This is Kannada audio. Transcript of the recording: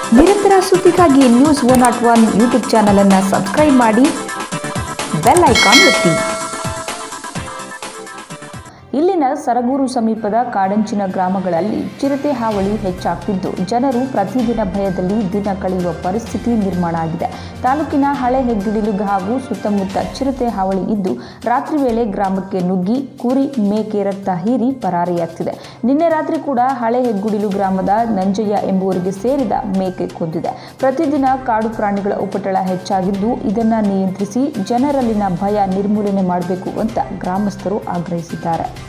ನಿರಂತರ ಸುದ್ದಿಗಾಗಿ news one not one YouTube ಚಾನಲನ್ನು ಸಬ್ಸ್ಕ್ರೈಬ್ ಮಾಡಿ ಬೆಲ್ ಐಕಾನ್ ಒತ್ತಿ ಇಲ್ಲಿನ ಸರಗೂರು ಸಮೀಪದ ಕಾಡಂಚಿನ ಗ್ರಾಮಗಳಲ್ಲಿ ಚಿರತೆ ಹಾವಳಿ ಹೆಚ್ಚಾಗ್ತಿದ್ದು ಜನರು ಪ್ರತಿದಿನ ಭಯದಲ್ಲಿ ದಿನ ಕಳೆಯುವ ಪರಿಸ್ಥಿತಿ ನಿರ್ಮಾಣ ಆಗಿದೆ ತಾಲೂಕಿನ ಹಳೆ ಹೆಗ್ಗಿಡಿಲು ಹಾಗೂ ಸುತ್ತಮುತ್ತ ಚಿರತೆ ಹಾವಳಿ ಇದ್ದು ರಾತ್ರಿ ವೇಳೆ ಗ್ರಾಮಕ್ಕೆ ನುಗ್ಗಿ ಕುರಿ ಮೇಕೆ ರಕ್ತ ಹೀರಿ ಪರಾರಿಯಾಗ್ತಿದೆ ನಿನ್ನೆ ರಾತ್ರಿ ಕೂಡ ಹಳೆ ಹೆಗ್ಗುಡಿಲು ಗ್ರಾಮದ ನಂಜಯ್ಯ ಎಂಬುವರಿಗೆ ಸೇರಿದ ಮೇಕೆ ಕೊಂದಿದೆ ಪ್ರತಿದಿನ ಕಾಡು ಪ್ರಾಣಿಗಳ ಉಪಟಳ ಹೆಚ್ಚಾಗಿದ್ದು ಇದನ್ನ ನಿಯಂತ್ರಿಸಿ ಜನರಲ್ಲಿನ ಭಯ ನಿರ್ಮೂಲನೆ ಮಾಡಬೇಕು ಅಂತ ಗ್ರಾಮಸ್ಥರು ಆಗ್ರಹಿಸಿದ್ದಾರೆ